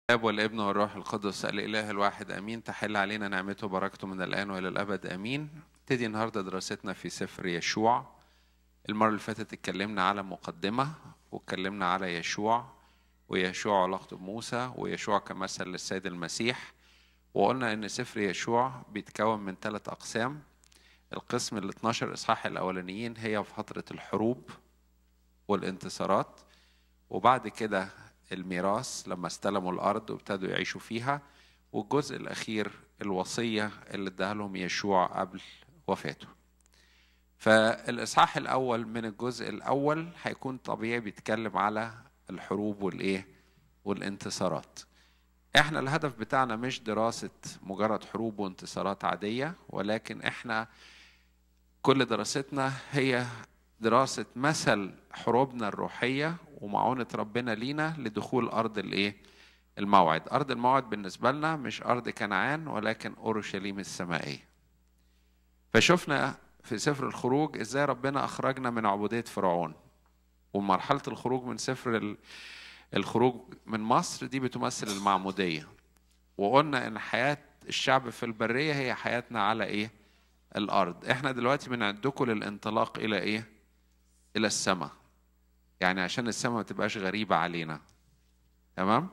الاب والابن والروح القدس الاله الواحد امين تحل علينا نعمته وبركته من الان والى الابد امين نبتدي النهارده دراستنا في سفر يشوع المره اللي فاتت اتكلمنا على مقدمه واتكلمنا على يشوع ويشوع علاقته بموسى ويشوع كمثل للسيد المسيح وقلنا ان سفر يشوع بيتكون من ثلاث اقسام القسم ال 12 اصحاح الاولانيين هي في فتره الحروب والانتصارات وبعد كده الميراث لما استلموا الأرض وابتدوا يعيشوا فيها والجزء الأخير الوصية اللي اداها لهم يشوع قبل وفاته فالإصحاح الأول من الجزء الأول هيكون طبيعي بيتكلم على الحروب والإيه والانتصارات احنا الهدف بتاعنا مش دراسة مجرد حروب وانتصارات عادية ولكن احنا كل دراستنا هي دراسة مثل حروبنا الروحية ومعونة ربنا لينا لدخول أرض الإيه؟ الموعد، أرض الموعد بالنسبة لنا مش أرض كنعان ولكن أورشليم السمائية. فشفنا في سفر الخروج إزاي ربنا أخرجنا من عبودية فرعون. ومرحلة الخروج من سفر الخروج من مصر دي بتمثل المعمودية. وقلنا إن حياة الشعب في البرية هي حياتنا على إيه؟ الأرض. إحنا دلوقتي بنعدكم للانطلاق إلى إيه؟ إلى السماء. يعني عشان السماء ما تبقاش غريبة علينا تمام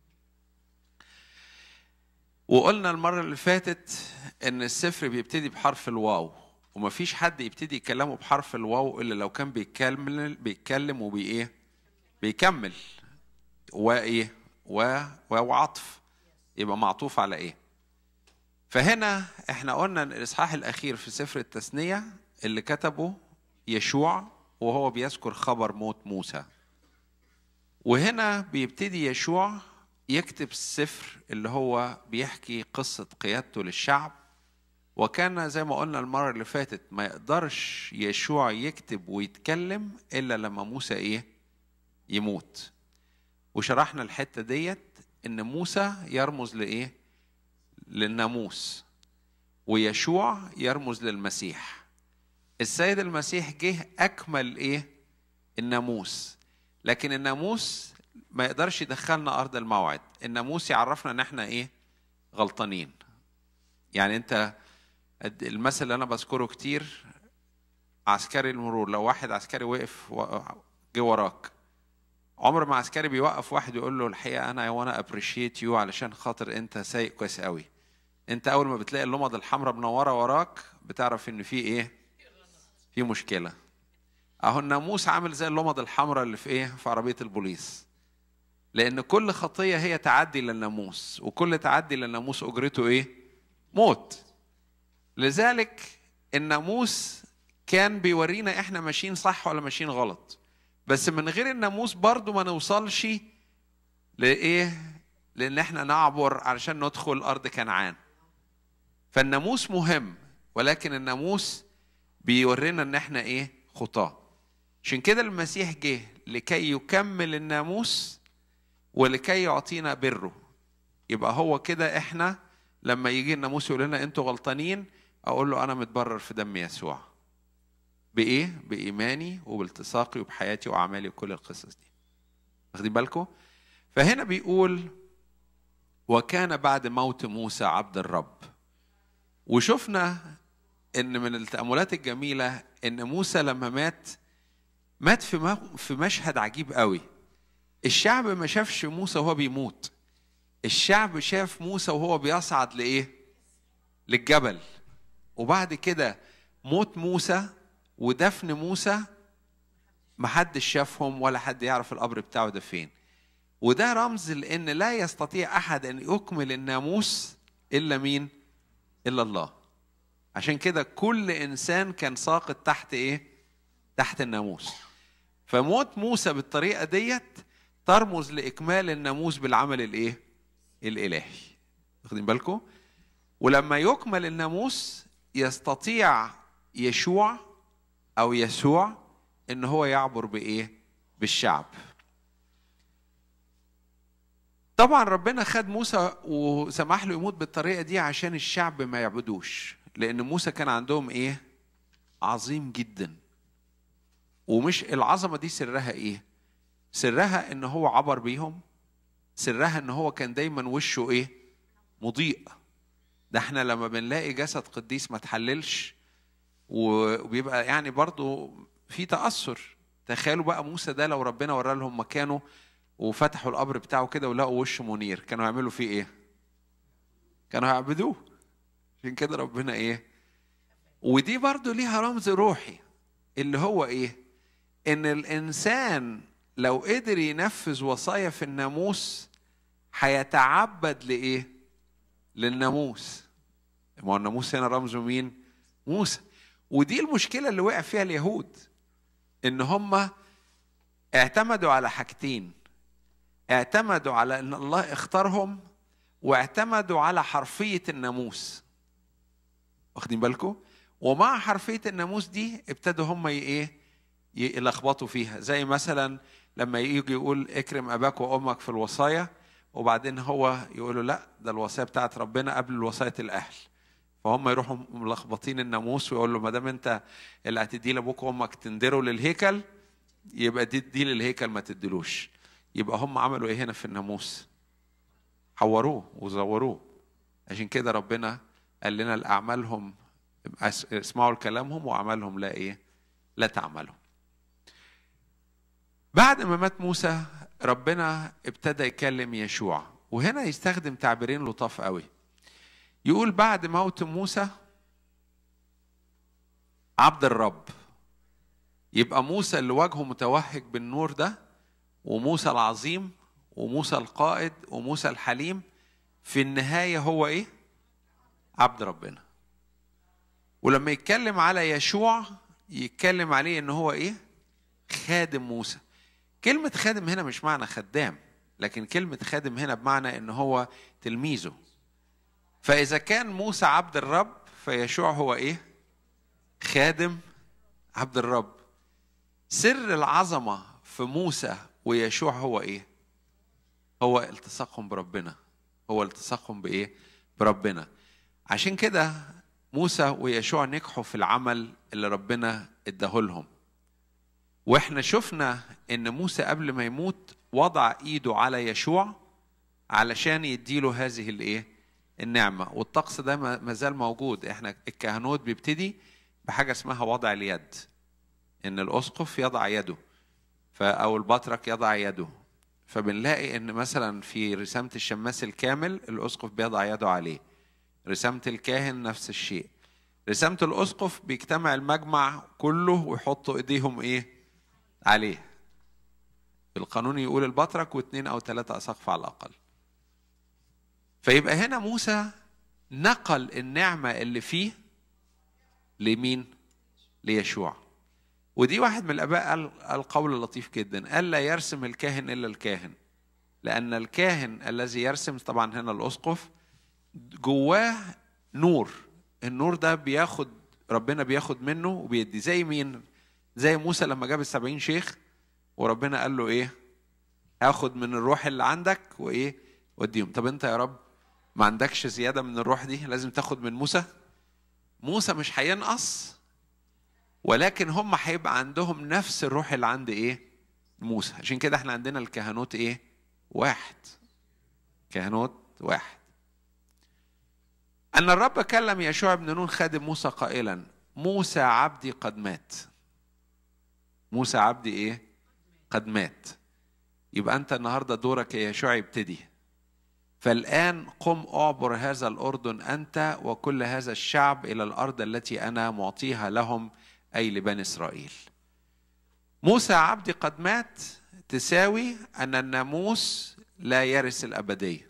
وقلنا المرة اللي فاتت إن السفر بيبتدي بحرف الواو ومفيش حد يبتدي كلامه بحرف الواو إلا لو كان بيتكلم بيتكلم وبإيه بيكمل وإيه و وعطف يبقى معطوف على إيه فهنا احنا قلنا ان الاصحاح الاخير في سفر التثنيه اللي كتبه يشوع وهو بيذكر خبر موت موسى وهنا بيبتدي يشوع يكتب السفر اللي هو بيحكي قصة قيادته للشعب وكان زي ما قلنا المرة اللي فاتت ما يقدرش يشوع يكتب ويتكلم إلا لما موسى إيه يموت وشرحنا الحتة ديت إن موسى يرمز لإيه للناموس ويشوع يرمز للمسيح السيد المسيح جه اكمل ايه الناموس لكن الناموس ما يقدرش يدخلنا ارض الموعد الناموس يعرفنا ان احنا ايه غلطانين يعني انت المثل اللي انا بذكره كتير عسكري المرور لو واحد عسكري وقف جه وراك عمر ما عسكري بيوقف واحد يقول له الحقيقه انا وانا ابريشيت يو علشان خاطر انت سايق كويس قوي انت اول ما بتلاقي اللمض الحمراء منوره وراك بتعرف ان في ايه في مشكله اهو الناموس عامل زي اللمض الحمراء اللي في ايه في عربيه البوليس لان كل خطيه هي تعدي للناموس وكل تعدي للناموس اجرته ايه موت لذلك الناموس كان بيورينا احنا ماشيين صح ولا ماشيين غلط بس من غير الناموس برضو ما نوصلش لايه لان احنا نعبر علشان ندخل ارض كنعان فالناموس مهم ولكن الناموس بيورينا ان احنا ايه خطاه عشان كده المسيح جه لكي يكمل الناموس ولكي يعطينا بره يبقى هو كده احنا لما يجي الناموس يقول لنا انتوا غلطانين اقول له انا متبرر في دم يسوع بايه بايماني وبالتصاقي وبحياتي واعمالي وكل القصص دي واخدين بالكم فهنا بيقول وكان بعد موت موسى عبد الرب وشفنا ان من التاملات الجميله ان موسى لما مات مات في في مشهد عجيب قوي الشعب ما شافش موسى وهو بيموت الشعب شاف موسى وهو بيصعد لايه للجبل وبعد كده موت موسى ودفن موسى محدش شافهم ولا حد يعرف القبر بتاعه ده فين وده رمز لان لا يستطيع احد ان يكمل الناموس الا مين الا الله عشان كده كل انسان كان ساقط تحت ايه تحت الناموس فموت موسى بالطريقه ديت ترمز لاكمال الناموس بالعمل الايه الالهي واخدين بالكم ولما يكمل الناموس يستطيع يشوع او يسوع ان هو يعبر بايه بالشعب طبعا ربنا خد موسى وسمح له يموت بالطريقه دي عشان الشعب ما يعبدوش لان موسى كان عندهم ايه عظيم جدا ومش العظمه دي سرها ايه سرها ان هو عبر بيهم سرها ان هو كان دايما وشه ايه مضيء ده احنا لما بنلاقي جسد قديس ما تحللش وبيبقى يعني برضو في تأثر تخيلوا بقى موسى ده لو ربنا ورى لهم مكانه وفتحوا القبر بتاعه كده ولقوا وشه منير كانوا يعملوا فيه ايه كانوا يعبدوه عشان كده ربنا ايه ودي برضو ليها رمز روحي اللي هو ايه ان الانسان لو قدر ينفذ وصايا في الناموس هيتعبد لايه للناموس ما هو الناموس هنا رمزه مين موسى ودي المشكله اللي وقع فيها اليهود ان هم اعتمدوا على حاجتين اعتمدوا على ان الله اختارهم واعتمدوا على حرفيه الناموس واخدين بالكم ومع حرفيه الناموس دي ابتدوا هم ايه يلخبطوا فيها زي مثلا لما يجي يقول اكرم اباك وامك في الوصايا وبعدين هو يقولوا لا ده الوصايا بتاعت ربنا قبل وصايه الاهل فهم يروحوا ملخبطين الناموس ويقول له ما دام انت اللي هتدي لابوك وامك تندروا للهيكل يبقى دي دي للهيكل ما تدلوش يبقى هم عملوا ايه هنا في الناموس حوروه وزوروه عشان كده ربنا قال لنا الاعمالهم اسمعوا لكلامهم واعمالهم لا ايه لا تعملوا بعد ما مات موسى ربنا ابتدى يكلم يشوع وهنا يستخدم تعبيرين لطاف قوي يقول بعد موت موسى عبد الرب يبقى موسى اللي وجهه متوهج بالنور ده وموسى العظيم وموسى القائد وموسى الحليم في النهايه هو ايه عبد ربنا ولما يتكلم على يشوع يتكلم عليه ان هو ايه خادم موسى كلمة خادم هنا مش معنى خدام لكن كلمة خادم هنا بمعنى ان هو تلميذه فإذا كان موسى عبد الرب فيشوع هو ايه خادم عبد الرب سر العظمة في موسى ويشوع هو ايه هو التصاقهم بربنا هو التصاقهم بايه بربنا عشان كده موسى ويشوع نجحوا في العمل اللي ربنا اداهولهم واحنا شفنا ان موسى قبل ما يموت وضع ايده على يشوع علشان يديله هذه الايه النعمه والطقس ده ما زال موجود احنا الكهنوت بيبتدي بحاجه اسمها وضع اليد ان الاسقف يضع يده او البطرك يضع يده فبنلاقي ان مثلا في رسامه الشماس الكامل الاسقف بيضع يده عليه رسامه الكاهن نفس الشيء رسامه الاسقف بيجتمع المجمع كله ويحطوا ايديهم ايه عليه القانون يقول البطرك واثنين او ثلاثة أسقف على الأقل فيبقى هنا موسى نقل النعمة اللي فيه لمين؟ ليشوع ودي واحد من الآباء قال القول اللطيف جدا قال لا يرسم الكاهن إلا الكاهن لأن الكاهن الذي يرسم طبعا هنا الأسقف جواه نور النور ده بياخد ربنا بياخد منه وبيدي زي مين زي موسى لما جاب السبعين شيخ وربنا قال له ايه هاخد من الروح اللي عندك وايه وديهم طب انت يا رب ما عندكش زيادة من الروح دي لازم تاخد من موسى موسى مش هينقص ولكن هم هيبقى عندهم نفس الروح اللي عند ايه موسى عشان كده احنا عندنا الكهنوت ايه واحد كهنوت واحد أن الرب كلم يشوع بن نون خادم موسى قائلا موسى عبدي قد مات موسى عبدي ايه قد مات يبقى انت النهارده دورك يا يشوع يبتدي فالان قم اعبر هذا الاردن انت وكل هذا الشعب الى الارض التي انا معطيها لهم اي لبني اسرائيل موسى عبدي قد مات تساوي ان الناموس لا يرث الابديه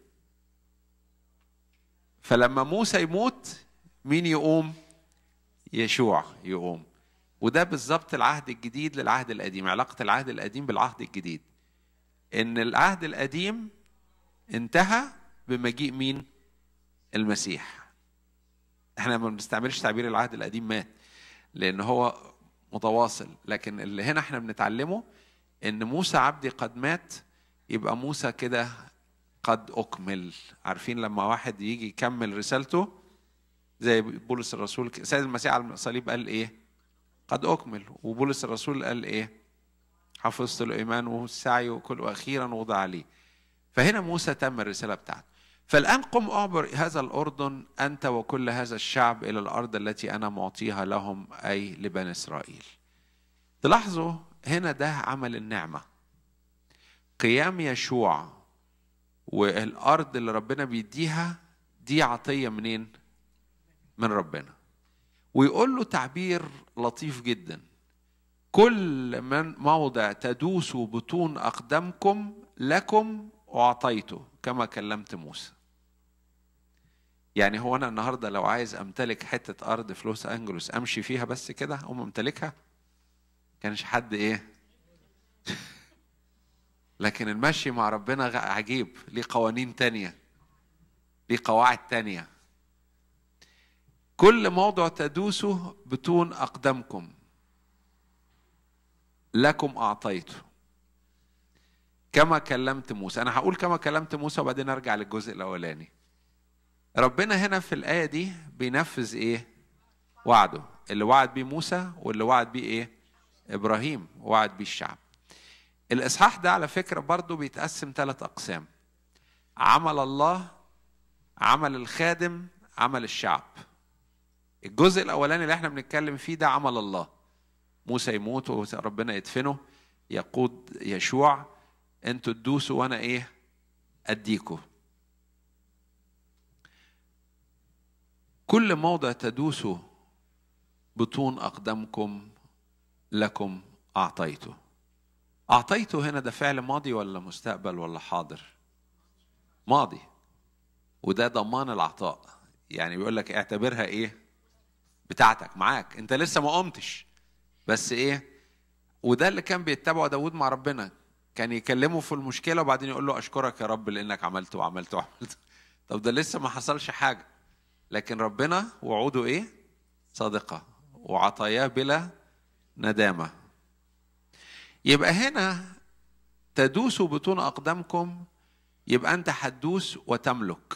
فلما موسى يموت مين يقوم يشوع يقوم وده بالظبط العهد الجديد للعهد القديم علاقة العهد القديم بالعهد الجديد إن العهد القديم انتهى بمجيء مين؟ المسيح احنا ما بنستعملش تعبير العهد القديم مات لأن هو متواصل لكن اللي هنا احنا بنتعلمه إن موسى عبدي قد مات يبقى موسى كده قد أكمل عارفين لما واحد يجي يكمل رسالته زي بولس الرسول سيد المسيح على الصليب قال إيه؟ قد أكمل وبولس الرسول قال إيه حفظت الإيمان والسعي وكل وأخيرا وضع لي فهنا موسى تم الرسالة بتاعته فالآن قم أعبر هذا الأردن أنت وكل هذا الشعب إلى الأرض التي أنا معطيها لهم أي لبني إسرائيل تلاحظوا هنا ده عمل النعمة قيام يشوع والأرض اللي ربنا بيديها دي عطية منين؟ من ربنا ويقول له تعبير لطيف جدا كل من موضع تدوس بطون أقدامكم لكم أعطيته كما كلمت موسى يعني هو أنا النهاردة لو عايز أمتلك حتة أرض في لوس أنجلوس أمشي فيها بس كده أقوم أمتلكها كانش حد إيه لكن المشي مع ربنا عجيب ليه قوانين تانية ليه قواعد تانية كل موضع تدوسه بطون أقدامكم لكم أعطيته كما كلمت موسى أنا هقول كما كلمت موسى وبعدين أرجع للجزء الأولاني ربنا هنا في الآية دي بينفذ إيه وعده اللي وعد بيه موسى واللي وعد بيه إيه إبراهيم وعد بيه الشعب الإصحاح ده على فكرة برضه بيتقسم ثلاث أقسام عمل الله عمل الخادم عمل الشعب الجزء الأولاني اللي احنا بنتكلم فيه ده عمل الله موسى يموت وربنا يدفنه يقود يشوع انتوا تدوسوا وانا ايه اديكوا كل موضع تدوسوا بطون اقدامكم لكم اعطيته اعطيته هنا ده فعل ماضي ولا مستقبل ولا حاضر ماضي وده ضمان العطاء يعني بيقول لك اعتبرها ايه بتاعتك معاك انت لسه ما قمتش بس ايه وده اللي كان بيتبعه داود مع ربنا كان يكلمه في المشكلة وبعدين يقول له أشكرك يا رب لأنك عملت وعملت وعملت طب ده لسه ما حصلش حاجة لكن ربنا وعوده إيه؟ صادقة وعطاياه بلا ندامة يبقى هنا تدوس بطون أقدامكم يبقى أنت هتدوس وتملك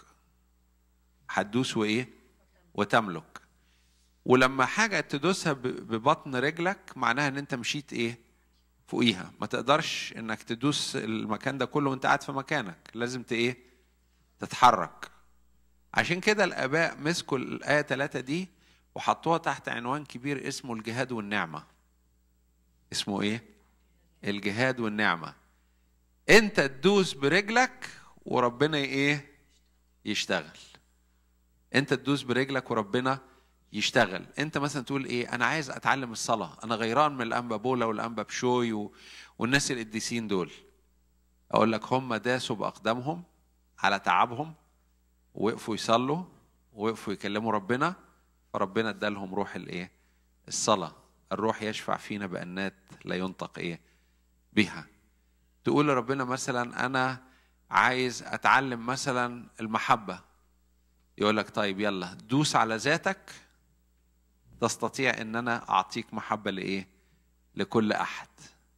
هتدوس وإيه؟ وتملك ولما حاجة تدوسها ببطن رجلك معناها ان انت مشيت ايه فوقيها ما تقدرش انك تدوس المكان ده كله وانت قاعد في مكانك لازم ت ايه تتحرك عشان كده الاباء مسكوا الايه 3 دي وحطوها تحت عنوان كبير اسمه الجهاد والنعمه اسمه ايه الجهاد والنعمه انت تدوس برجلك وربنا ايه يشتغل انت تدوس برجلك وربنا يشتغل انت مثلا تقول ايه انا عايز اتعلم الصلاه انا غيران من الانبا بولا والانبا بشوي و... والناس القديسين دول اقول لك هم داسوا باقدامهم على تعبهم وقفوا يصلوا وقفوا يكلموا ربنا فربنا ادالهم روح الايه الصلاه الروح يشفع فينا بانات لا ينطق ايه بها تقول لربنا مثلا انا عايز اتعلم مثلا المحبه يقول لك طيب يلا دوس على ذاتك تستطيع ان انا اعطيك محبه لايه لكل احد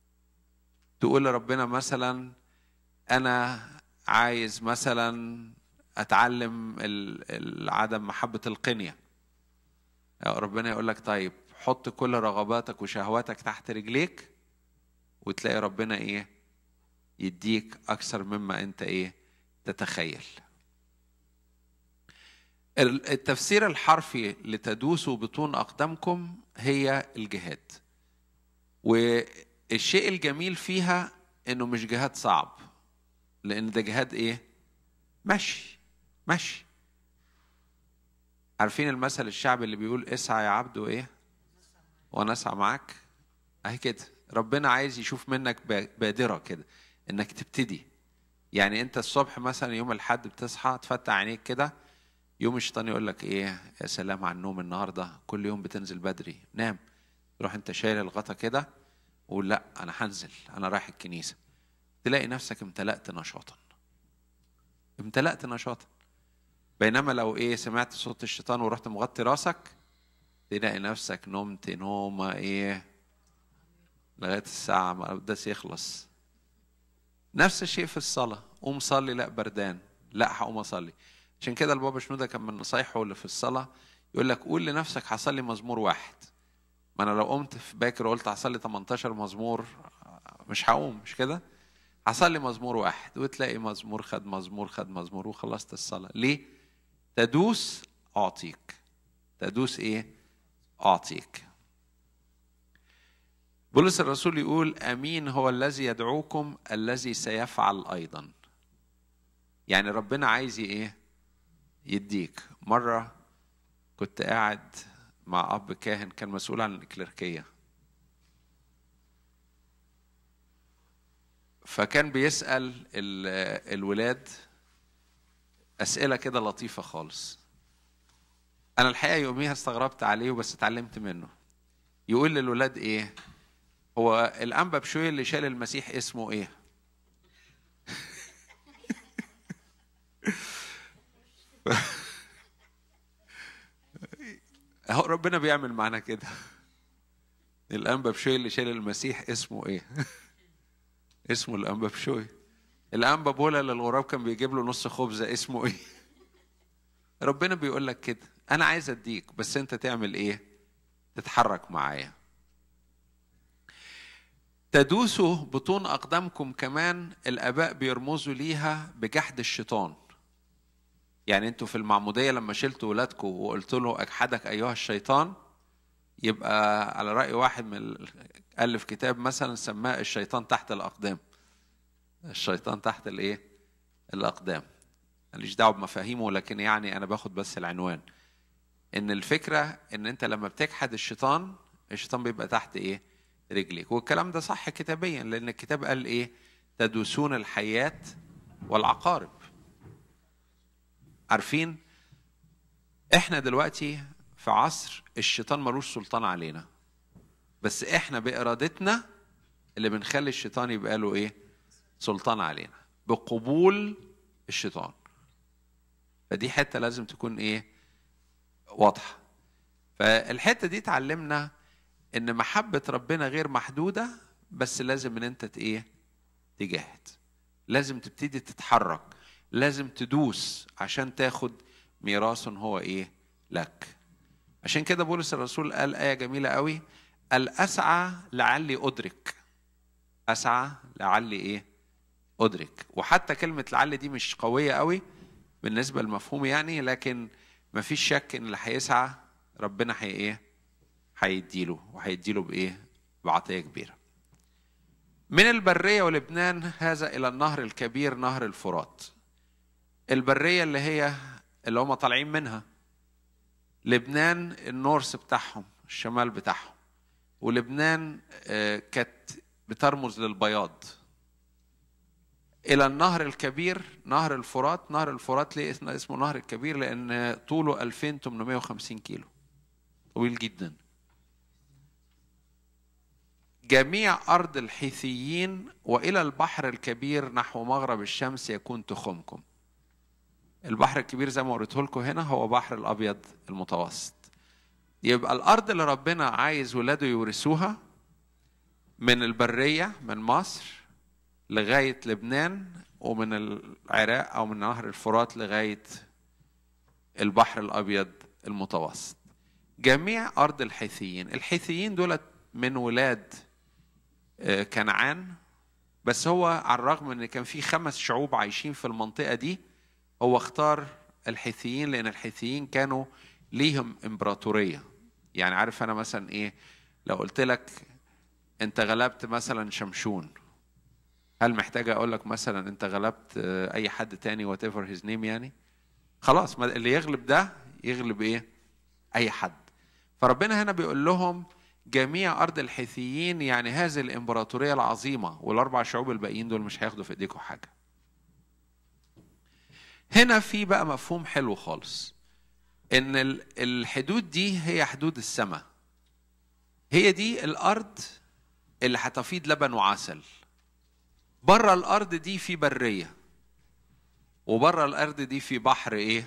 تقول لربنا مثلا انا عايز مثلا اتعلم عدم محبه القنيه ربنا يقول لك طيب حط كل رغباتك وشهواتك تحت رجليك وتلاقي ربنا ايه يديك اكثر مما انت ايه تتخيل التفسير الحرفي لتدوسوا بطون أقدامكم هي الجهاد والشيء الجميل فيها إنه مش جهاد صعب لأن ده جهاد إيه؟ مشي مشي عارفين المثل الشعبي اللي بيقول اسعى يا عبد وإيه؟ وأنا أسعى معاك أهي كده ربنا عايز يشوف منك بادرة كده إنك تبتدي يعني أنت الصبح مثلا يوم الحد بتصحى تفتح عينيك كده يوم الشيطان يقول لك ايه يا سلام على النوم النهارده كل يوم بتنزل بدري نام تروح انت شايل الغطا كده وقول لا انا هنزل انا رايح الكنيسه تلاقي نفسك امتلأت نشاطا امتلأت نشاطا بينما لو ايه سمعت صوت الشيطان ورحت مغطي راسك تلاقي نفسك نمت نومه ايه لغايه الساعه ما القداس يخلص نفس الشيء في الصلاه قوم صلي لا بردان لا هقوم اصلي عشان كده البابا شنودة كان من نصايحه اللي في الصلاة يقول لك قول لنفسك هصلي مزمور واحد ما انا لو قمت في باكر وقلت هصلي 18 مزمور مش هقوم مش كده هصلي مزمور واحد وتلاقي مزمور خد مزمور خد مزمور وخلصت الصلاة ليه؟ تدوس أعطيك تدوس إيه؟ أعطيك بولس الرسول يقول امين هو الذي يدعوكم الذي سيفعل ايضا يعني ربنا عايز ايه يديك مره كنت قاعد مع اب كاهن كان مسؤول عن الكليركيه فكان بيسال الولاد اسئله كده لطيفه خالص انا الحقيقه يوميها استغربت عليه بس اتعلمت منه يقول للولاد ايه هو الانبا بشوي اللي شال المسيح اسمه ايه اهو ربنا بيعمل معانا كده الانبا بشوي اللي شال المسيح اسمه ايه اسمه الانبا بشوي الانبا بولا اللي الغراب كان بيجيب له نص خبزه اسمه ايه ربنا بيقول لك كده انا عايز اديك بس انت تعمل ايه تتحرك معايا تدوسوا بطون أقدامكم كمان الآباء بيرمزوا ليها بجحد الشيطان يعني انتوا في المعمودية لما شلتوا ولادكم وقلت له أجحدك أيها الشيطان يبقى على رأي واحد من ألف كتاب مثلا سماه الشيطان تحت الأقدام الشيطان تحت الإيه؟ الأقدام ماليش دعوة بمفاهيمه لكن يعني أنا باخد بس العنوان إن الفكرة إن أنت لما بتجحد الشيطان الشيطان بيبقى تحت إيه؟ رجليك والكلام ده صح كتابيا لان الكتاب قال ايه تدوسون الحياة والعقارب عارفين احنا دلوقتي في عصر الشيطان ملوش سلطان علينا بس احنا بارادتنا اللي بنخلي الشيطان يبقى له ايه سلطان علينا بقبول الشيطان فدي حته لازم تكون ايه واضحه فالحته دي تعلمنا ان محبه ربنا غير محدوده بس لازم ان انت ايه تجاهد لازم تبتدي تتحرك لازم تدوس عشان تاخد ميراث هو ايه لك عشان كده بولس الرسول قال ايه جميله قوي قال اسعى لعلي ادرك اسعى لعلي ايه ادرك وحتى كلمه لعل دي مش قويه قوي بالنسبه للمفهوم يعني لكن مفيش شك ان اللي هيسعى ربنا هي ايه هيديله وهيديله بايه بعطيه كبيره من البريه ولبنان هذا الى النهر الكبير نهر الفرات البريه اللي هي اللي هم طالعين منها لبنان النورس بتاعهم الشمال بتاعهم ولبنان كانت بترمز للبياض الى النهر الكبير نهر الفرات نهر الفرات ليه اسمه نهر الكبير لان طوله 2850 كيلو طويل جدا جميع أرض الحيثيين وإلى البحر الكبير نحو مغرب الشمس يكون تخمكم البحر الكبير زي ما وريته لكم هنا هو بحر الأبيض المتوسط يبقى الأرض اللي ربنا عايز ولاده يورثوها من البرية من مصر لغاية لبنان ومن العراق أو من نهر الفرات لغاية البحر الأبيض المتوسط جميع أرض الحيثيين الحيثيين دولت من ولاد كنعان بس هو على الرغم ان كان في خمس شعوب عايشين في المنطقه دي هو اختار الحيثيين لان الحيثيين كانوا ليهم امبراطوريه يعني عارف انا مثلا ايه لو قلت لك انت غلبت مثلا شمشون هل محتاج اقول لك مثلا انت غلبت اي حد تاني وات ايفر هيز نيم يعني خلاص اللي يغلب ده يغلب ايه اي حد فربنا هنا بيقول لهم جميع أرض الحيثيين يعني هذه الإمبراطورية العظيمة والأربع شعوب الباقيين دول مش هياخدوا في إيديكم حاجة. هنا في بقى مفهوم حلو خالص إن الحدود دي هي حدود السماء. هي دي الأرض اللي هتفيض لبن وعسل. بره الأرض دي في برية. وبره الأرض دي في بحر إيه؟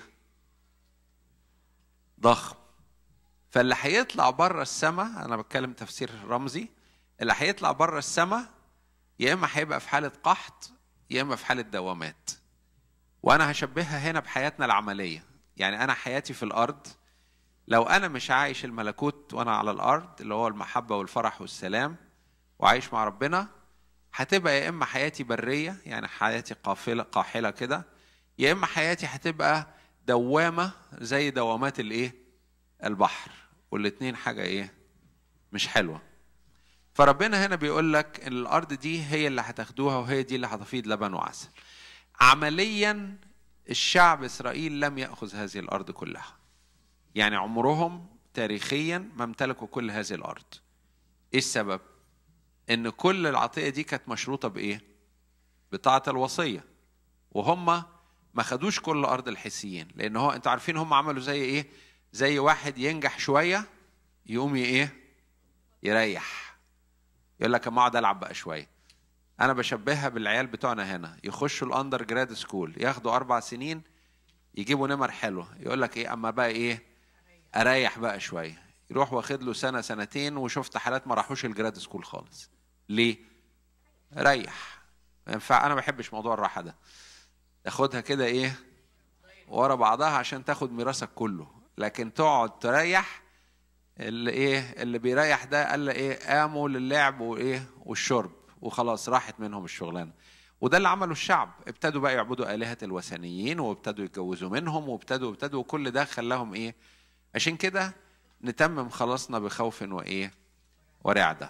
ضخم. فاللي هيطلع بره السماء انا بتكلم تفسير رمزي اللي هيطلع بره السماء يا اما هيبقى في حاله قحط يا اما في حاله دوامات وانا هشبهها هنا بحياتنا العمليه يعني انا حياتي في الارض لو انا مش عايش الملكوت وانا على الارض اللي هو المحبه والفرح والسلام وعايش مع ربنا هتبقى يا اما حياتي بريه يعني حياتي قافله قاحله كده يا اما حياتي هتبقى دوامه زي دوامات الايه البحر والاتنين حاجه ايه مش حلوه فربنا هنا بيقول لك ان الارض دي هي اللي هتاخدوها وهي دي اللي هتفيض لبن وعسل عمليا الشعب اسرائيل لم ياخذ هذه الارض كلها يعني عمرهم تاريخيا ما امتلكوا كل هذه الارض ايه السبب ان كل العطيه دي كانت مشروطه بايه بطاعه الوصيه وهم ما خدوش كل ارض الحسيين لان هو انتوا عارفين هم عملوا زي ايه زي واحد ينجح شويه يقوم ايه يريح يقول لك اما اقعد العب بقى شويه انا بشبهها بالعيال بتوعنا هنا يخشوا الاندر جراد سكول ياخدوا اربع سنين يجيبوا نمر حلوه يقول لك ايه اما بقى ايه اريح بقى شويه يروح واخد له سنه سنتين وشفت حالات ما راحوش الجراد سكول خالص ليه ريح ينفع انا ما بحبش موضوع الراحه ده تاخدها كده ايه ورا بعضها عشان تاخد ميراثك كله لكن تقعد تريح اللي ايه اللي بيريح ده قال ايه قاموا للعب وايه والشرب وخلاص راحت منهم الشغلانه وده اللي عمله الشعب ابتدوا بقى يعبدوا آلهة الوثنيين وابتدوا يتجوزوا منهم وابتدوا ابتدوا وكل ده خلاهم ايه عشان كده نتمم خلاصنا بخوف وايه ورعدة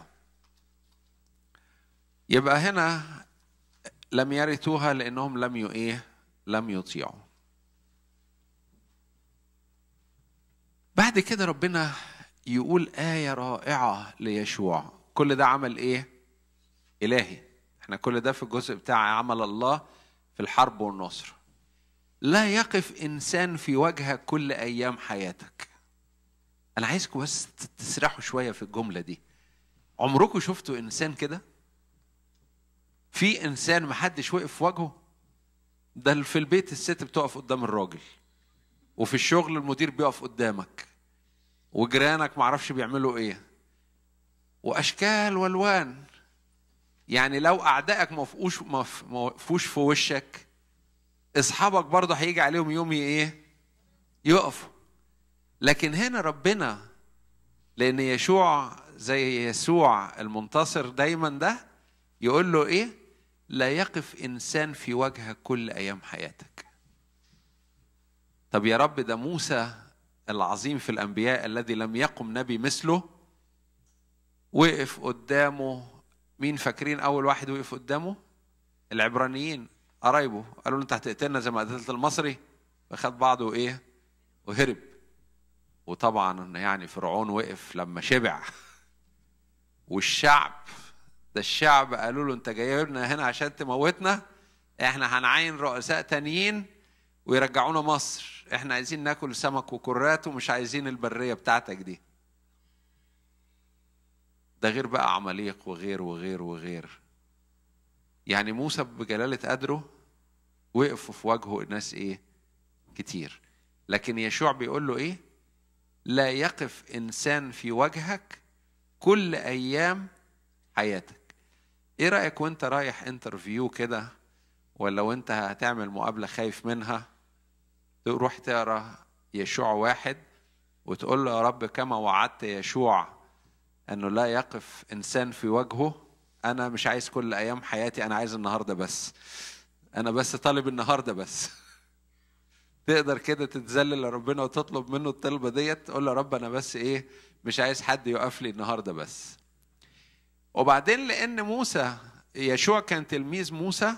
يبقى هنا لم يرثوها لانهم لم ي- ايه لم يطيعوا بعد كده ربنا يقول آية رائعة ليشوع كل ده عمل إيه؟ إلهي احنا كل ده في الجزء بتاع عمل الله في الحرب والنصر لا يقف إنسان في وجهك كل أيام حياتك أنا عايزكم بس تسرحوا شوية في الجملة دي عمركم شفتوا إنسان كده؟ في إنسان محدش وقف في وجهه؟ ده في البيت الست بتقف قدام الراجل وفي الشغل المدير بيقف قدامك وجيرانك معرفش بيعملوا ايه واشكال والوان يعني لو اعدائك ما وقفوش ما وقفوش في وشك اصحابك برضه هيجي عليهم يوم ايه يقفوا لكن هنا ربنا لان يشوع زي يسوع المنتصر دايما ده يقول له ايه لا يقف انسان في وجهك كل ايام حياتك طب يا رب ده موسى العظيم في الانبياء الذي لم يقم نبي مثله وقف قدامه مين فاكرين اول واحد وقف قدامه العبرانيين قرايبه قالوا له انت هتقتلنا زي ما قتلت المصري فخد بعضه وايه وهرب وطبعا يعني فرعون وقف لما شبع والشعب ده الشعب قالوا له انت جاي لنا هنا عشان تموتنا احنا هنعين رؤساء تانيين ويرجعونا مصر احنا عايزين ناكل سمك وكرات ومش عايزين البرية بتاعتك دي ده غير بقى عماليق وغير وغير وغير يعني موسى بجلالة قدره وقفوا في وجهه ناس ايه كتير لكن يشوع بيقول له ايه لا يقف انسان في وجهك كل ايام حياتك ايه رايك وانت رايح انترفيو كده ولا وانت هتعمل مقابله خايف منها تروح تقرا يشوع واحد وتقول له يا رب كما وعدت يشوع انه لا يقف انسان في وجهه انا مش عايز كل ايام حياتي انا عايز النهارده بس انا بس طالب النهارده بس تقدر كده تتذلل لربنا وتطلب منه الطلبه ديت تقول له يا رب انا بس ايه مش عايز حد يقف لي النهارده بس وبعدين لان موسى يشوع كان تلميذ موسى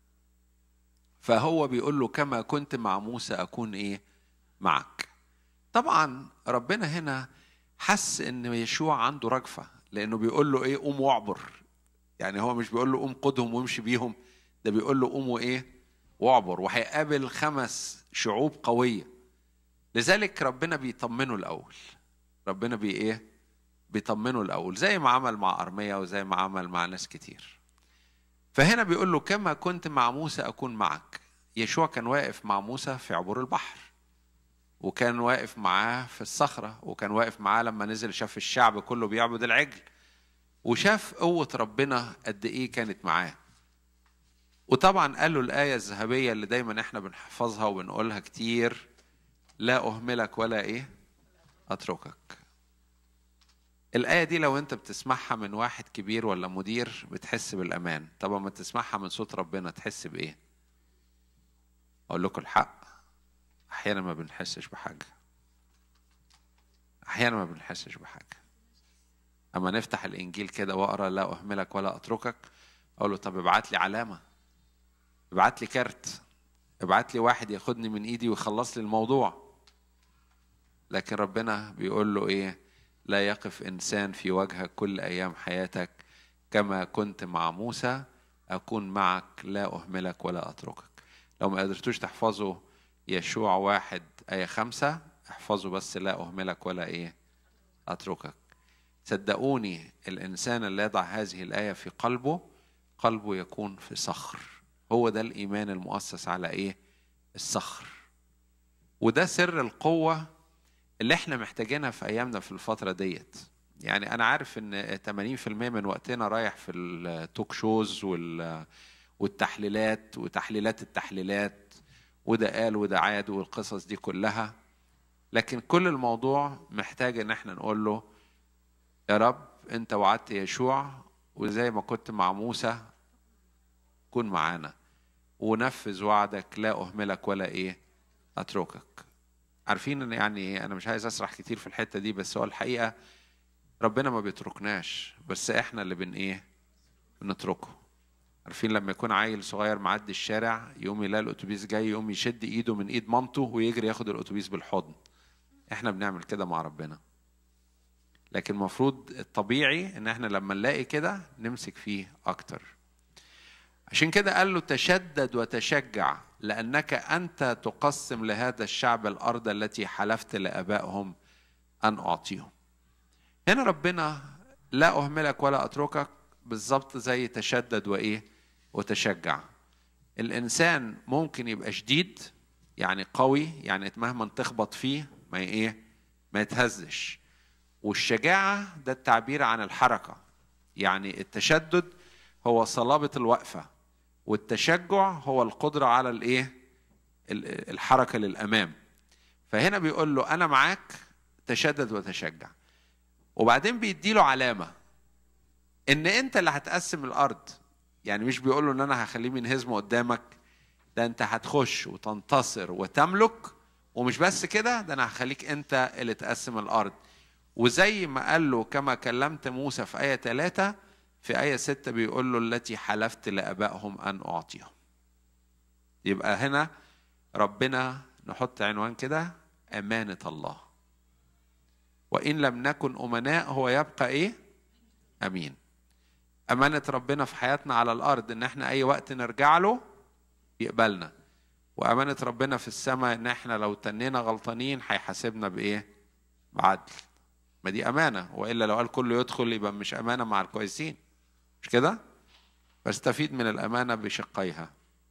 فهو بيقول له كما كنت مع موسى اكون ايه معك طبعا ربنا هنا حس ان يشوع عنده رجفه لانه بيقول له ايه قوم واعبر يعني هو مش بيقول له قوم قودهم وامشي بيهم ده بيقول له قوم وايه واعبر وهيقابل خمس شعوب قويه لذلك ربنا بيطمنه الاول ربنا بي ايه بيطمنه الاول زي ما عمل مع ارميا وزي ما عمل مع ناس كتير فهنا بيقول له كما كنت مع موسى اكون معك يشوع كان واقف مع موسى في عبور البحر وكان واقف معاه في الصخرة وكان واقف معاه لما نزل شاف الشعب كله بيعبد العجل وشاف قوة ربنا قد إيه كانت معاه وطبعا قال له الآية الذهبية اللي دايما احنا بنحفظها وبنقولها كتير لا أهملك ولا إيه أتركك الآية دي لو أنت بتسمعها من واحد كبير ولا مدير بتحس بالأمان طب ما تسمعها من صوت ربنا تحس بإيه أقول لكم الحق أحيانا ما بنحسش بحاجة أحيانا ما بنحسش بحاجة أما نفتح الإنجيل كده وأقرأ لا أهملك ولا أتركك أقول له طب ابعت لي علامة ابعت لي كارت ابعت لي واحد ياخدني من إيدي ويخلص لي الموضوع لكن ربنا بيقول له إيه لا يقف إنسان في وجهك كل أيام حياتك كما كنت مع موسى أكون معك لا أهملك ولا أتركك لو ما قدرتوش تحفظوا يشوع واحد آية خمسة احفظوا بس لا أهملك ولا إيه أتركك صدقوني الإنسان اللي يضع هذه الآية في قلبه قلبه يكون في صخر هو ده الإيمان المؤسس على إيه الصخر وده سر القوة اللي احنا محتاجينها في أيامنا في الفترة ديت يعني أنا عارف إن 80% من وقتنا رايح في التوك شوز وال والتحليلات وتحليلات التحليلات وده قال وده عاد والقصص دي كلها لكن كل الموضوع محتاج ان احنا نقول له يا رب انت وعدت يشوع وزي ما كنت مع موسى كن معانا ونفذ وعدك لا اهملك ولا ايه اتركك عارفين ان يعني انا مش عايز اسرح كتير في الحته دي بس هو الحقيقه ربنا ما بيتركناش بس احنا اللي بن ايه بنتركه عارفين لما يكون عيل صغير معدي الشارع يقوم يلاقي الاتوبيس جاي يقوم يشد ايده من ايد مامته ويجري ياخد الاتوبيس بالحضن احنا بنعمل كده مع ربنا لكن المفروض الطبيعي ان احنا لما نلاقي كده نمسك فيه اكتر عشان كده قال له تشدد وتشجع لانك انت تقسم لهذا الشعب الارض التي حلفت لابائهم ان اعطيهم هنا ربنا لا اهملك ولا اتركك بالظبط زي تشدد وايه وتشجع الانسان ممكن يبقى شديد يعني قوي يعني مهما تخبط فيه ما ايه ما يتهزش والشجاعه ده التعبير عن الحركه يعني التشدد هو صلابه الوقفه والتشجع هو القدره على الايه الحركه للامام فهنا بيقول له انا معاك تشدد وتشجع وبعدين بيديله علامه ان انت اللي هتقسم الارض يعني مش بيقول له ان انا هخليه ينهزم قدامك ده انت هتخش وتنتصر وتملك ومش بس كده ده انا هخليك انت اللي تقسم الارض وزي ما قال له كما كلمت موسى في آية ثلاثة في آية ستة بيقول له التي حلفت لآبائهم أن أعطيهم يبقى هنا ربنا نحط عنوان كده أمانة الله وإن لم نكن أمناء هو يبقى إيه أمين أمانة ربنا في حياتنا على الأرض إن إحنا أي وقت نرجع له يقبلنا وأمانة ربنا في السماء إن إحنا لو تنينا غلطانين هيحاسبنا بإيه؟ بعدل ما دي أمانة وإلا لو قال كله يدخل يبقى مش أمانة مع الكويسين مش كده؟ فاستفيد من الأمانة بشقيها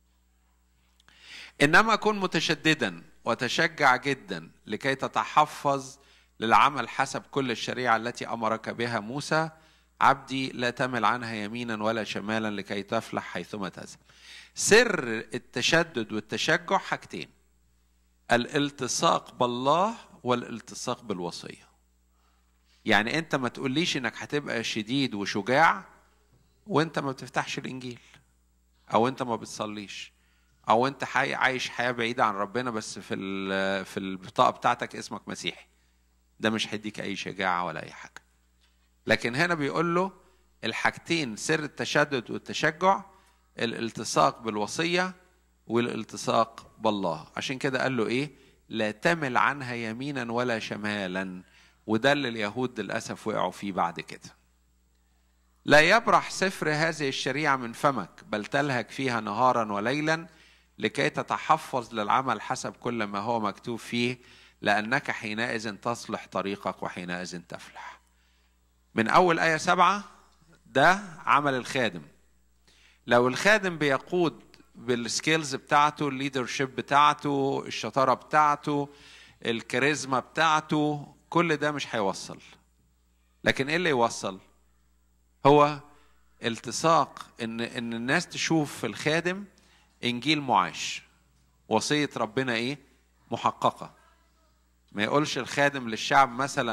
إنما كن متشددا وتشجع جدا لكي تتحفظ للعمل حسب كل الشريعة التي أمرك بها موسى عبدي لا تمل عنها يمينا ولا شمالا لكي تفلح حيثما تذهب سر التشدد والتشجع حاجتين الالتصاق بالله والالتصاق بالوصية يعني انت ما تقوليش انك هتبقى شديد وشجاع وانت ما بتفتحش الانجيل او انت ما بتصليش او انت حي عايش حياه بعيده عن ربنا بس في في البطاقه بتاعتك اسمك مسيحي ده مش هيديك اي شجاعه ولا اي حاجه لكن هنا بيقول له الحاجتين سر التشدد والتشجع الالتصاق بالوصية والالتصاق بالله عشان كده قال له ايه لا تمل عنها يمينا ولا شمالا وده اللي اليهود للأسف وقعوا فيه بعد كده لا يبرح سفر هذه الشريعة من فمك بل تلهك فيها نهارا وليلا لكي تتحفظ للعمل حسب كل ما هو مكتوب فيه لأنك حينئذ تصلح طريقك وحينئذ تفلح من أول آية سبعة ده عمل الخادم لو الخادم بيقود بالسكيلز بتاعته الليدرشيب بتاعته الشطارة بتاعته الكاريزما بتاعته كل ده مش هيوصل لكن ايه اللي يوصل هو التصاق ان ان الناس تشوف في الخادم انجيل معاش وصيه ربنا ايه محققه ما يقولش الخادم للشعب مثلا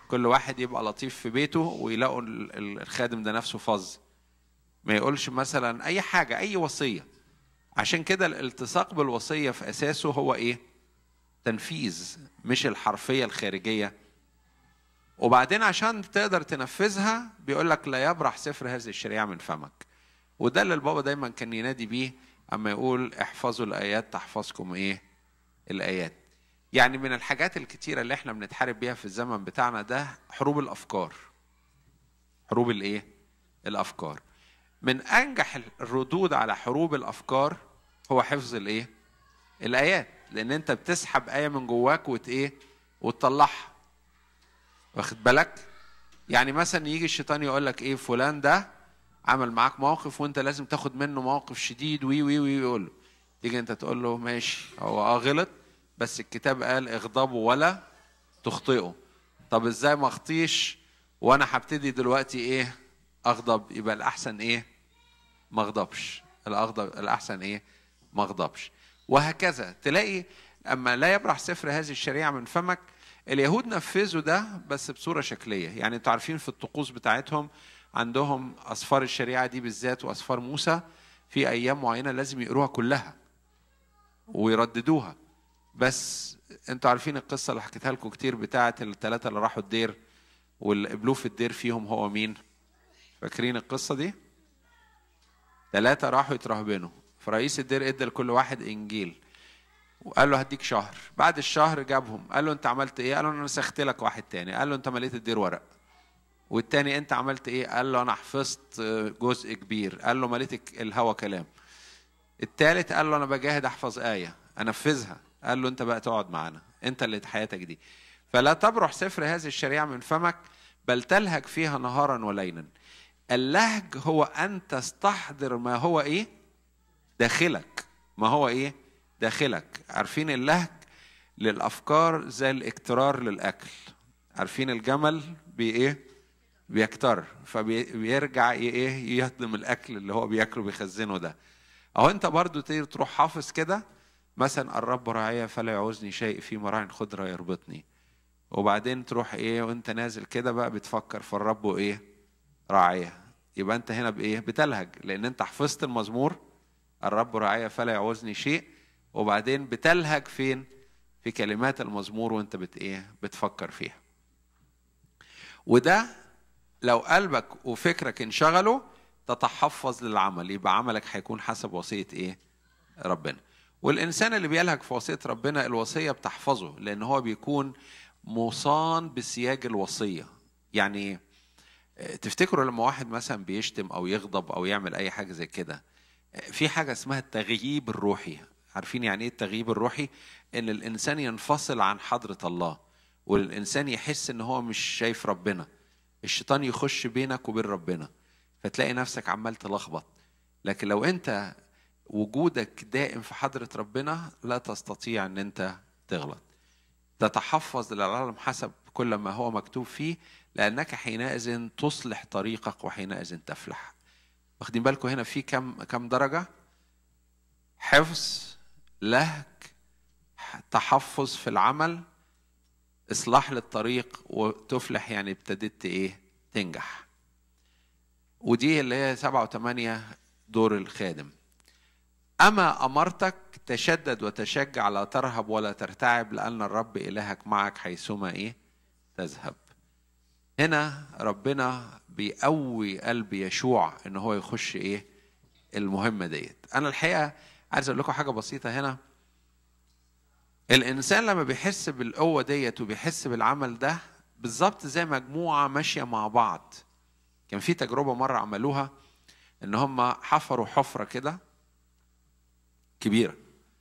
كل واحد يبقى لطيف في بيته ويلاقوا الخادم ده نفسه فظ ما يقولش مثلا اي حاجه اي وصيه عشان كده الالتصاق بالوصيه في اساسه هو ايه تنفيذ مش الحرفيه الخارجيه وبعدين عشان تقدر تنفذها بيقول لك لا يبرح سفر هذه الشريعه من فمك وده اللي البابا دايما كان ينادي بيه اما يقول احفظوا الايات تحفظكم ايه الايات يعني من الحاجات الكتيره اللي احنا بنتحارب بيها في الزمن بتاعنا ده حروب الافكار حروب الايه الافكار من انجح الردود على حروب الافكار هو حفظ الايه الايات لان انت بتسحب ايه من جواك وت ايه وتطلعها واخد بالك يعني مثلا يجي الشيطان يقول لك ايه فلان ده عمل معاك موقف وانت لازم تاخد منه موقف شديد وي وي وي يقول له تيجي انت تقول له ماشي هو اه غلط بس الكتاب قال اغضبوا ولا تخطئوا طب ازاي ما اخطيش وانا هبتدي دلوقتي ايه اغضب يبقى الاحسن ايه ما اغضبش الاغضب الاحسن ايه ما اغضبش وهكذا تلاقي اما لا يبرح سفر هذه الشريعه من فمك اليهود نفذوا ده بس بصوره شكليه يعني انتوا عارفين في الطقوس بتاعتهم عندهم اسفار الشريعه دي بالذات واسفار موسى في ايام معينه لازم يقروها كلها ويرددوها بس انتوا عارفين القصه اللي حكيتها لكم كتير بتاعه الثلاثه اللي راحوا الدير واللي قبلوه في الدير فيهم هو مين فاكرين القصه دي ثلاثه راحوا يترهبنوا فرئيس الدير ادى لكل واحد انجيل وقال له هديك شهر بعد الشهر جابهم قال له انت عملت ايه قال له انا نسخت لك واحد تاني قال له انت مليت الدير ورق والتاني انت عملت ايه قال له انا حفظت جزء كبير قال له مليت الهوى كلام التالت قال له انا بجاهد احفظ ايه انفذها قال له انت بقى تقعد معانا انت اللي حياتك دي فلا تبرح سفر هذه الشريعه من فمك بل تلهج فيها نهارا وليلا اللهج هو ان تستحضر ما هو ايه داخلك ما هو ايه داخلك عارفين اللهج للافكار زي الاكترار للاكل عارفين الجمل بايه بيكتر فبيرجع ايه يهضم الاكل اللي هو بياكله بيخزنه ده اهو انت برضو تروح حافظ كده مثلا الرب راعية فلا يعوزني شيء في مراع خضرة يربطني وبعدين تروح ايه وانت نازل كده بقى بتفكر في الرب وايه راعية يبقى انت هنا بايه بتلهج لان انت حفظت المزمور الرب راعية فلا يعوزني شيء وبعدين بتلهج فين في كلمات المزمور وانت بت ايه بتفكر فيها وده لو قلبك وفكرك انشغلوا تتحفظ للعمل يبقى عملك هيكون حسب وصية ايه ربنا والإنسان اللي بيلهج في وصية ربنا الوصية بتحفظه لأن هو بيكون مصان بسياج الوصية يعني تفتكروا لما واحد مثلا بيشتم أو يغضب أو يعمل أي حاجة زي كده في حاجة اسمها التغييب الروحي عارفين يعني ايه التغييب الروحي ان الانسان ينفصل عن حضرة الله والانسان يحس ان هو مش شايف ربنا الشيطان يخش بينك وبين ربنا فتلاقي نفسك عمال تلخبط لكن لو انت وجودك دائم في حضرة ربنا لا تستطيع ان انت تغلط تتحفظ للعالم حسب كل ما هو مكتوب فيه لانك حينئذ تصلح طريقك وحينئذ تفلح واخدين بالكم هنا في كم كم درجة حفظ لهج تحفظ في العمل اصلاح للطريق وتفلح يعني ابتديت ايه تنجح ودي اللي هي سبعة وثمانية دور الخادم أما أمرتك تشدد وتشجع لا ترهب ولا ترتعب لأن الرب إلهك معك حيثما إيه تذهب هنا ربنا بيقوي قلب يشوع إن هو يخش إيه المهمة ديت أنا الحقيقة عايز أقول لكم حاجة بسيطة هنا الإنسان لما بيحس بالقوة ديت وبيحس بالعمل ده بالظبط زي مجموعة ماشية مع بعض كان في تجربة مرة عملوها إن هم حفروا حفرة كده كبيرة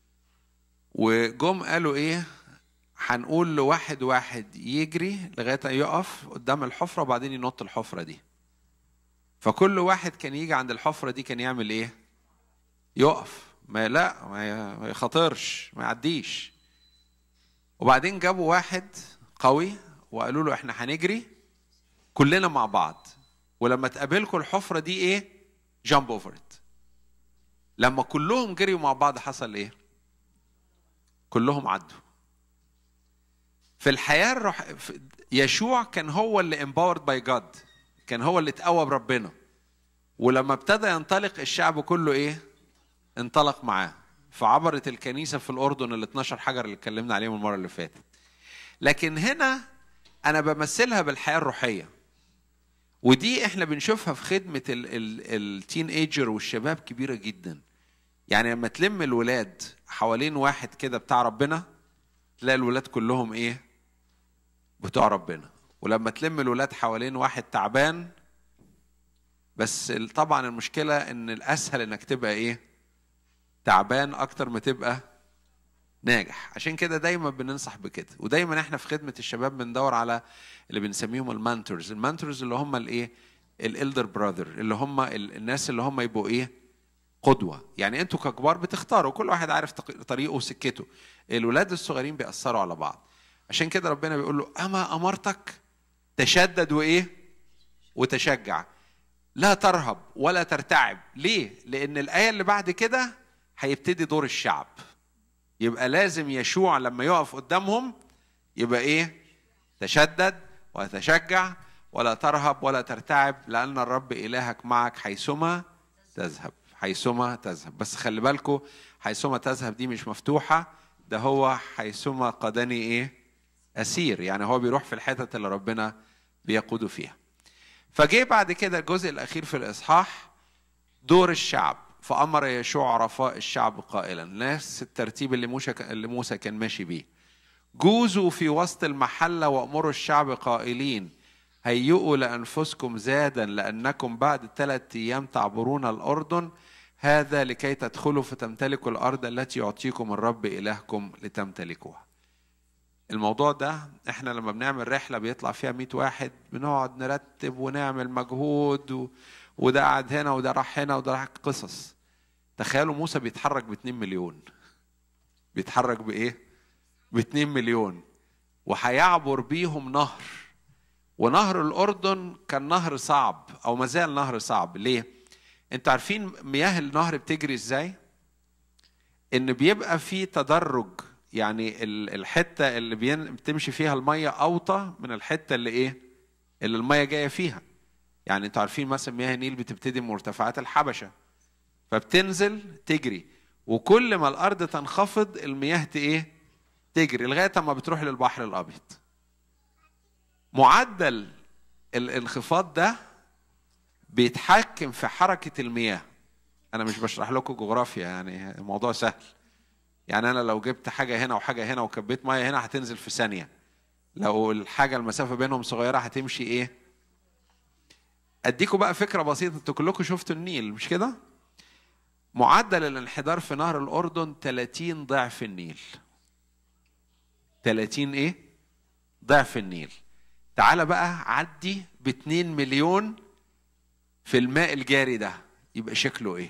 وجم قالوا ايه هنقول لواحد واحد يجري لغاية يقف قدام الحفرة وبعدين ينط الحفرة دي فكل واحد كان يجي عند الحفرة دي كان يعمل ايه يقف ما لا ما يخاطرش ما يعديش وبعدين جابوا واحد قوي وقالوا له احنا هنجري كلنا مع بعض ولما تقابلكم الحفرة دي ايه جامب اوفر ات لما كلهم جريوا مع بعض حصل ايه؟ كلهم عدوا. في الحياه الروح في- يشوع كان هو اللي empowered باي جاد كان هو اللي اتقوى بربنا ولما ابتدى ينطلق الشعب كله ايه انطلق معاه فعبرت الكنيسه في الاردن ال 12 حجر اللي اتكلمنا عليهم المره اللي فاتت لكن هنا انا بمثلها بالحياه الروحيه ودي احنا بنشوفها في خدمه التين ايجر والشباب كبيره جدا يعني لما تلم الولاد حوالين واحد كده بتاع ربنا تلاقي الولاد كلهم ايه بتوع ربنا ولما تلم الولاد حوالين واحد تعبان بس ال- طبعا المشكله ان الاسهل انك تبقى ايه تعبان اكتر ما تبقى ناجح عشان كده دايما بننصح بكده ودايما احنا في خدمه الشباب بندور على اللي بنسميهم المانتورز المانتورز اللي هم الايه الالدر براذر اللي هم ال- الناس اللي هم يبقوا ايه قدوه يعني انتوا ككبار بتختاروا كل واحد عارف تق- طريقه وسكته الولاد الصغيرين بيأثروا على بعض عشان كده ربنا بيقول له اما امرتك تشدد وايه وتشجع لا ترهب ولا ترتعب ليه لان الايه اللي بعد كده هيبتدي دور الشعب يبقى لازم يشوع لما يقف قدامهم يبقى ايه تشدد وتشجع ولا ترهب ولا ترتعب لان الرب الهك معك حيثما تذهب حيثما تذهب بس خلي بالكم حيثما تذهب دي مش مفتوحه ده هو حيثما قادني ايه اسير يعني هو بيروح في الحتت اللي ربنا بيقوده فيها فجه بعد كده الجزء الاخير في الاصحاح دور الشعب فامر يشوع عرفاء الشعب قائلا نفس الترتيب اللي موسى اللي موسى كان ماشي بيه جوزوا في وسط المحله وامروا الشعب قائلين هيئوا لانفسكم زادا لانكم بعد ثلاثة ايام تعبرون الاردن هذا لكي تدخلوا فتمتلكوا الارض التي يعطيكم الرب الهكم لتمتلكوها الموضوع ده احنا لما بنعمل رحله بيطلع فيها 100 واحد بنقعد نرتب ونعمل مجهود و... وده قعد هنا وده راح هنا وده راح قصص تخيلوا موسى بيتحرك ب 2 مليون بيتحرك بايه؟ ب 2 مليون وهيعبر بيهم نهر ونهر الاردن كان نهر صعب او ما زال نهر صعب ليه؟ انتوا عارفين مياه النهر بتجري ازاي؟ ان بيبقى في تدرج يعني ال- الحته اللي بين بتمشي فيها الميه اوطى من الحته اللي ايه؟ اللي الميه جايه فيها. يعني انتوا عارفين مثلا مياه النيل بتبتدي من مرتفعات الحبشه فبتنزل تجري وكل ما الارض تنخفض المياه ت- ايه؟ تجري لغايه ما بتروح للبحر الابيض. معدل الانخفاض ده بيتحكم في حركه المياه. انا مش بشرح لكم جغرافيا يعني الموضوع سهل. يعني انا لو جبت حاجه هنا وحاجه هنا وكبيت ميه هنا هتنزل في ثانيه. لو الحاجه المسافه بينهم صغيره هتمشي ايه؟ اديكم بقى فكره بسيطه انتوا كلكم شفتوا النيل مش كده؟ معدل الانحدار في نهر الاردن 30 ضعف النيل 30 ايه ضعف النيل تعال بقى عدي ب 2 مليون في الماء الجاري ده يبقى شكله ايه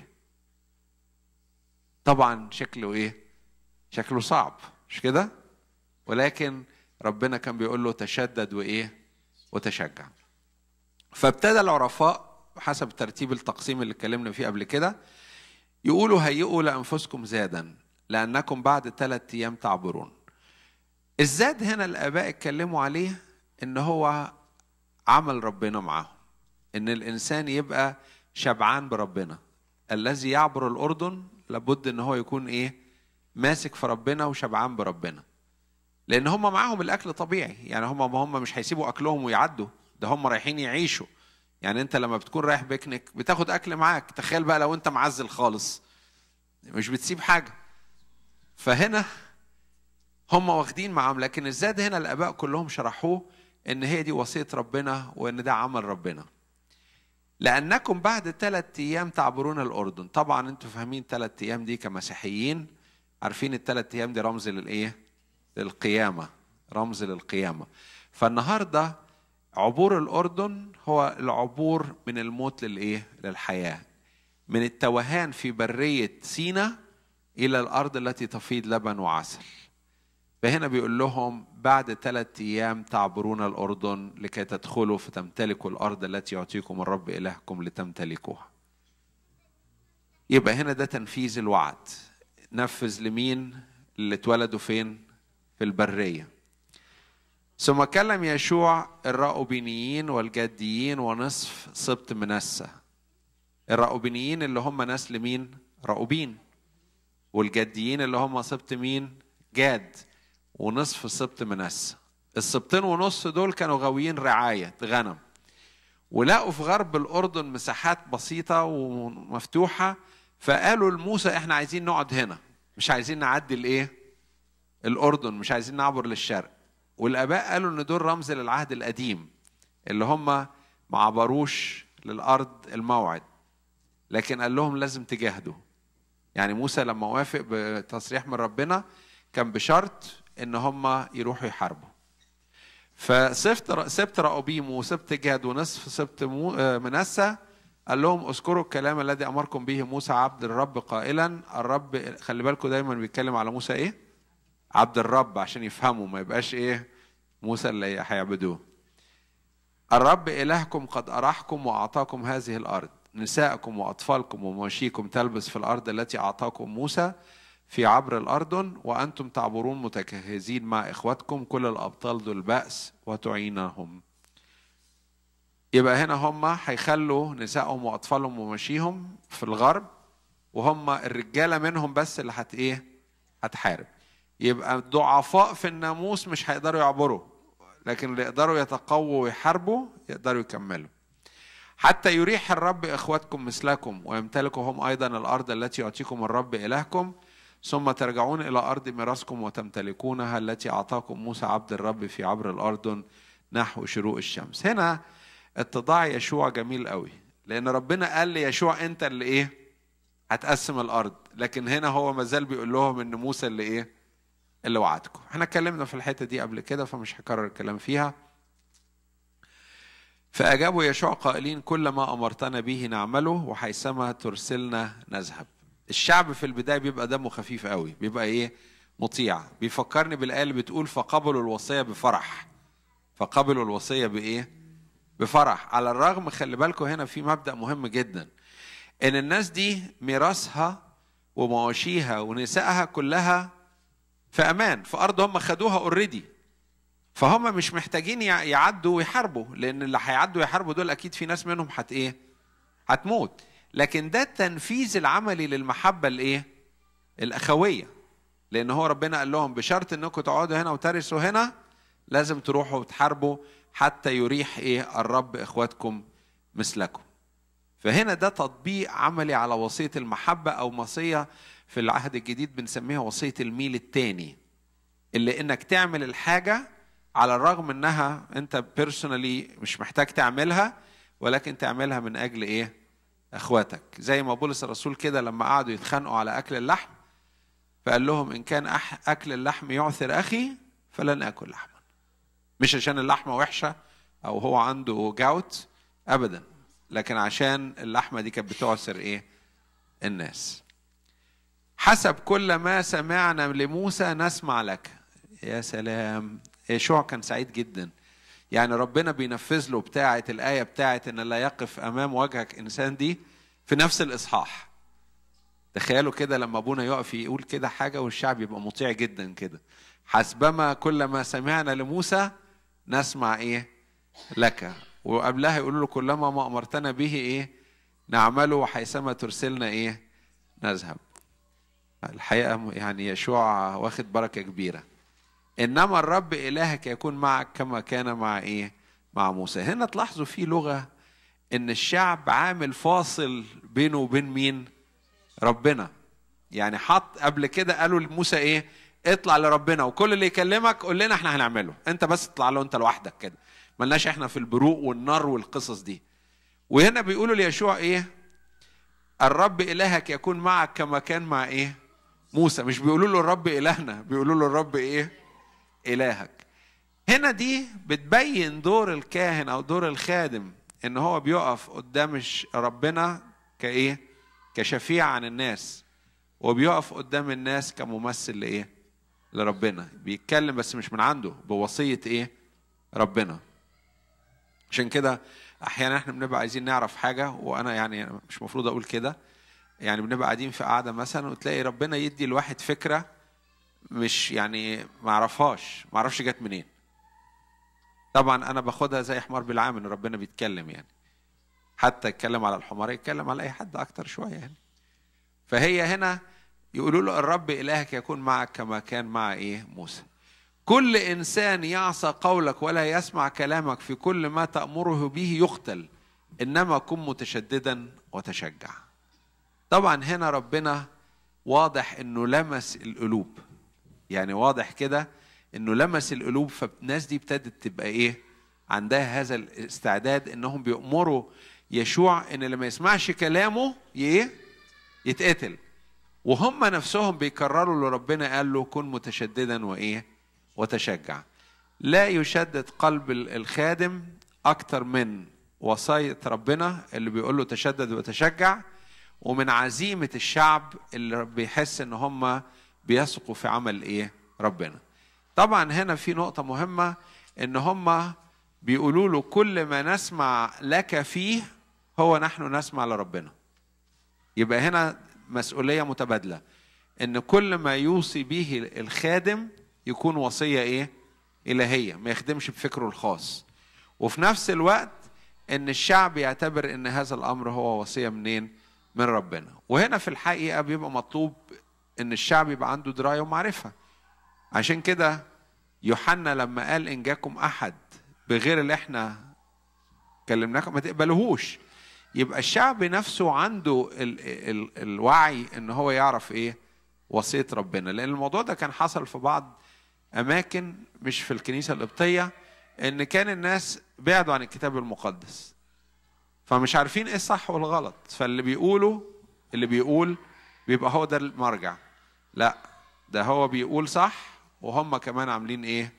طبعا شكله ايه شكله صعب مش كده ولكن ربنا كان بيقول له تشدد وايه وتشجع فابتدى العرفاء حسب ترتيب التقسيم اللي اتكلمنا فيه قبل كده يقولوا هيئوا لانفسكم زادا لانكم بعد ثلاث ايام تعبرون الزاد هنا الاباء اتكلموا عليه ان هو عمل ربنا معاهم ان الانسان يبقى شبعان بربنا الذي يعبر الاردن لابد ان هو يكون ايه ماسك في ربنا وشبعان بربنا لان هم معاهم الاكل طبيعي يعني هم ما هم مش هيسيبوا اكلهم ويعدوا ده هم رايحين يعيشوا يعني انت لما بتكون رايح بيكنيك بتاخد اكل معاك تخيل بقى لو انت معزل خالص مش بتسيب حاجه فهنا هم واخدين معاهم لكن الزاد هنا الاباء كلهم شرحوه ان هي دي وصيه ربنا وان ده عمل ربنا لانكم بعد ثلاث ايام تعبرون الاردن طبعا انتوا فاهمين ثلاث ايام دي كمسيحيين عارفين الثلاث ايام دي رمز للايه للقيامه رمز للقيامه فالنهارده عبور الاردن هو العبور من الموت للايه للحياه من التوهان في بريه سينا الى الارض التي تفيض لبن وعسل فهنا بيقول لهم بعد ثلاثة أيام تعبرون الأردن لكي تدخلوا فتمتلكوا الأرض التي يعطيكم الرب إلهكم لتمتلكوها يبقى هنا ده تنفيذ الوعد نفذ لمين اللي اتولدوا فين في البرية ثم كلم يشوع الرأوبينيين والجاديين ونصف سبط منسى الرأوبينيين اللي هم نسل مين رأوبين والجاديين اللي هم سبط مين جاد ونصف سبط منسى السبطين ونص دول كانوا غاويين رعاية غنم ولقوا في غرب الأردن مساحات بسيطة ومفتوحة فقالوا لموسى احنا عايزين نقعد هنا مش عايزين نعدي الايه الأردن مش عايزين نعبر للشرق والآباء قالوا إن دول رمز للعهد القديم اللي هم ما عبروش للأرض الموعد لكن قال لهم لازم تجاهدوا يعني موسى لما وافق بتصريح من ربنا كان بشرط ان هم يروحوا يحاربوا فسبت سبت رأوبيم وسبت جاد ونصف سبت منسى قال لهم اذكروا الكلام الذي امركم به موسى عبد الرب قائلا الرب خلي بالكم دايما بيتكلم على موسى ايه؟ عبد الرب عشان يفهموا ما يبقاش ايه موسى اللي هيعبدوه الرب إلهكم قد أراحكم وأعطاكم هذه الأرض نساءكم وأطفالكم ومواشيكم تلبس في الأرض التي أعطاكم موسى في عبر الأردن وأنتم تعبرون متكهزين مع إخوتكم كل الأبطال ذو البأس وتعينهم يبقى هنا هم هيخلوا نسائهم وأطفالهم ومواشيهم في الغرب وهم الرجالة منهم بس اللي هت إيه هتحارب يبقى الضعفاء في الناموس مش هيقدروا يعبروا لكن اللي يقدروا يتقووا ويحاربوا يقدروا يكملوا حتى يريح الرب اخواتكم مثلكم ويمتلكوا هم ايضا الارض التي يعطيكم الرب الهكم ثم ترجعون الى ارض ميراثكم وتمتلكونها التي اعطاكم موسى عبد الرب في عبر الاردن نحو شروق الشمس هنا اتضاع يشوع جميل قوي لان ربنا قال ليشوع انت اللي ايه هتقسم الارض لكن هنا هو مازال بيقول لهم ان موسى اللي ايه اللي وعدكم احنا اتكلمنا في الحته دي قبل كده فمش هكرر الكلام فيها فأجابوا يشوع قائلين كل ما أمرتنا به نعمله وحيثما ترسلنا نذهب الشعب في البداية بيبقى دمه خفيف قوي بيبقى إيه مطيع بيفكرني بالآية اللي بتقول فقبلوا الوصية بفرح فقبلوا الوصية بإيه بفرح على الرغم خلي بالكم هنا في مبدأ مهم جدا إن الناس دي ميراثها ومواشيها ونسائها كلها في امان في ارض هم خدوها اوريدي فهم مش محتاجين يعدوا ويحاربوا لان اللي هيعدوا يحاربوا دول اكيد في ناس منهم هت ايه هتموت لكن ده التنفيذ العملي للمحبه الايه الاخويه لان هو ربنا قال لهم بشرط انكم تقعدوا هنا وترثوا هنا لازم تروحوا وتحاربوا حتى يريح ايه الرب اخواتكم مثلكم فهنا ده تطبيق عملي على وصيه المحبه او وصيه في العهد الجديد بنسميها وصية الميل التاني اللي انك تعمل الحاجة على الرغم انها انت بيرسونالي مش محتاج تعملها ولكن تعملها من اجل ايه اخواتك زي ما بولس الرسول كده لما قعدوا يتخانقوا على اكل اللحم فقال لهم ان كان أح اكل اللحم يعثر اخي فلن اكل لحما مش عشان اللحمه وحشه او هو عنده جاوت ابدا لكن عشان اللحمه دي كانت بتعثر ايه الناس حسب كل ما سمعنا لموسى نسمع لك يا سلام يشوع كان سعيد جدا يعني ربنا بينفذ له بتاعة الآية بتاعة إن لا يقف أمام وجهك إنسان دي في نفس الإصحاح تخيلوا كده لما أبونا يقف يقول كده حاجة والشعب يبقى مطيع جدا كده حسبما كل ما سمعنا لموسى نسمع إيه لك وقبلها يقولوا له كلما ما أمرتنا به إيه نعمله وحيثما ترسلنا إيه نذهب الحقيقة يعني يشوع واخد بركة كبيرة إنما الرب إلهك يكون معك كما كان مع إيه مع موسى هنا تلاحظوا في لغة إن الشعب عامل فاصل بينه وبين مين ربنا يعني حط قبل كده قالوا لموسى إيه اطلع لربنا وكل اللي يكلمك قول لنا احنا هنعمله انت بس اطلع له انت لوحدك كده ملناش احنا في البروق والنار والقصص دي وهنا بيقولوا ليشوع ايه الرب الهك يكون معك كما كان مع ايه موسى مش بيقولوا له الرب إلهنا بيقولوا له الرب إيه إلهك هنا دي بتبين دور الكاهن أو دور الخادم إن هو بيقف قدام ربنا كإيه كشفيع عن الناس وبيقف قدام الناس كممثل لإيه لربنا بيتكلم بس مش من عنده بوصية إيه ربنا عشان كده أحيانا إحنا بنبقى عايزين نعرف حاجة وأنا يعني مش المفروض أقول كده يعني بنبقى قاعدين في قعده مثلا وتلاقي ربنا يدي الواحد فكره مش يعني ما اعرفهاش ما اعرفش جت منين طبعا انا باخدها زي حمار بالعام ان ربنا بيتكلم يعني حتى يتكلم على الحمار يتكلم على اي حد اكتر شويه يعني فهي هنا يقولوا له الرب الهك يكون معك كما كان مع ايه موسى كل انسان يعصى قولك ولا يسمع كلامك في كل ما تامره به يقتل انما كن متشددا وتشجع طبعا هنا ربنا واضح انه لمس القلوب يعني واضح كده انه لمس القلوب فالناس دي ابتدت تبقى ايه عندها هذا الاستعداد انهم بيأمروا يشوع ان اللي ما يسمعش كلامه ايه يتقتل وهم نفسهم بيكرروا اللي ربنا قال له كن متشددا وايه وتشجع لا يشدد قلب الخادم اكتر من وصاية ربنا اللي بيقول له تشدد وتشجع ومن عزيمة الشعب اللي بيحس ان هم بيثقوا في عمل ايه ربنا طبعا هنا في نقطة مهمة ان هم بيقولوا له كل ما نسمع لك فيه هو نحن نسمع لربنا يبقى هنا مسؤولية متبادلة ان كل ما يوصي به الخادم يكون وصية ايه إلهية ما يخدمش بفكره الخاص وفي نفس الوقت ان الشعب يعتبر ان هذا الامر هو وصية منين من ربنا وهنا في الحقيقة بيبقى مطلوب ان الشعب يبقى عنده دراية ومعرفة عشان كده يوحنا لما قال ان جاكم احد بغير اللي احنا كلمناكم ما تقبلوهوش يبقى الشعب نفسه عنده ال ال الوعي ان هو يعرف ايه وصيه ربنا لان الموضوع ده كان حصل في بعض اماكن مش في الكنيسه القبطيه ان كان الناس بعدوا عن الكتاب المقدس فمش عارفين ايه الصح والغلط فاللي بيقولوا اللي بيقول بيبقى هو ده المرجع لا ده هو بيقول صح وهم كمان عاملين ايه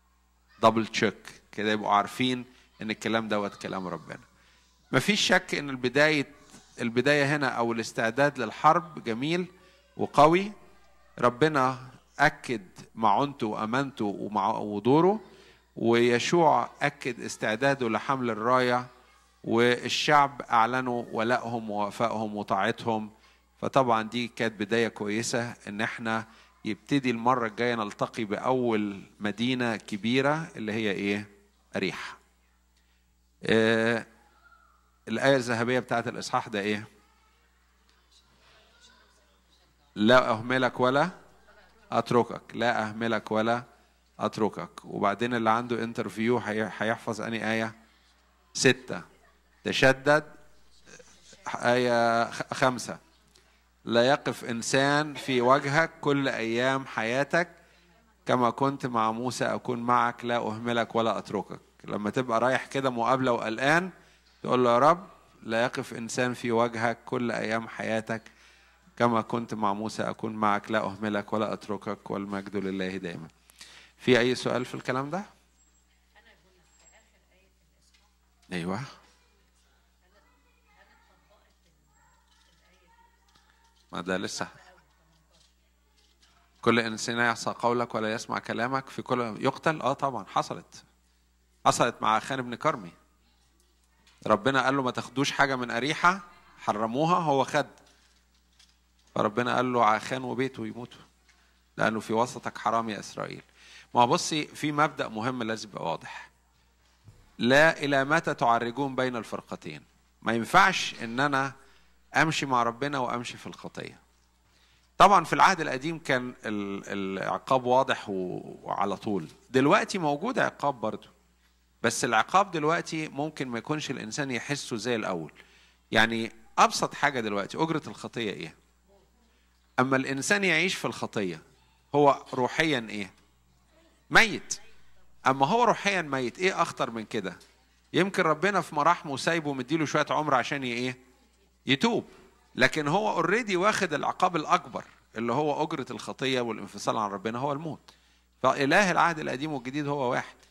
دبل تشيك كده يبقوا عارفين ان الكلام دوت كلام ربنا مفيش شك ان البدايه البدايه هنا او الاستعداد للحرب جميل وقوي ربنا اكد معونته وامانته ودوره ويشوع اكد استعداده لحمل الرايه والشعب اعلنوا ولائهم ووفائهم وطاعتهم فطبعا دي كانت بدايه كويسه ان احنا يبتدي المره الجايه نلتقي باول مدينه كبيره اللي هي ايه اريحه آه الآية الذهبية بتاعت الإصحاح ده إيه؟ لا أهملك ولا أتركك لا أهملك ولا أتركك وبعدين اللي عنده انترفيو هيحفظ أني آية ستة تشدد آية خمسة لا يقف إنسان في وجهك كل أيام حياتك كما كنت مع موسى أكون معك لا أهملك ولا أتركك لما تبقى رايح كده مقابلة وقلقان تقول له يا رب لا يقف إنسان في وجهك كل أيام حياتك كما كنت مع موسى أكون معك لا أهملك ولا أتركك والمجد لله دائما في أي سؤال في الكلام ده؟ أيوه ما ده لسه كل انسان يعصى قولك ولا يسمع كلامك في كل يقتل اه طبعا حصلت حصلت مع خان بن كرمي ربنا قال له ما تاخدوش حاجه من اريحه حرموها هو خد فربنا قال له عخان وبيته يموتوا لانه في وسطك حرام يا اسرائيل ما بصي في مبدا مهم لازم يبقى واضح لا الى متى تعرجون بين الفرقتين ما ينفعش ان انا امشي مع ربنا وامشي في الخطيه طبعا في العهد القديم كان العقاب واضح وعلى طول دلوقتي موجود عقاب برضه بس العقاب دلوقتي ممكن ما يكونش الانسان يحسه زي الاول يعني ابسط حاجه دلوقتي اجره الخطيه ايه اما الانسان يعيش في الخطيه هو روحيا ايه ميت اما هو روحيا ميت ايه اخطر من كده يمكن ربنا في مراحمه سايبه مديله شويه عمر عشان ايه يتوب لكن هو اوريدي واخد العقاب الاكبر اللي هو اجره الخطيه والانفصال عن ربنا هو الموت فاله العهد القديم والجديد هو واحد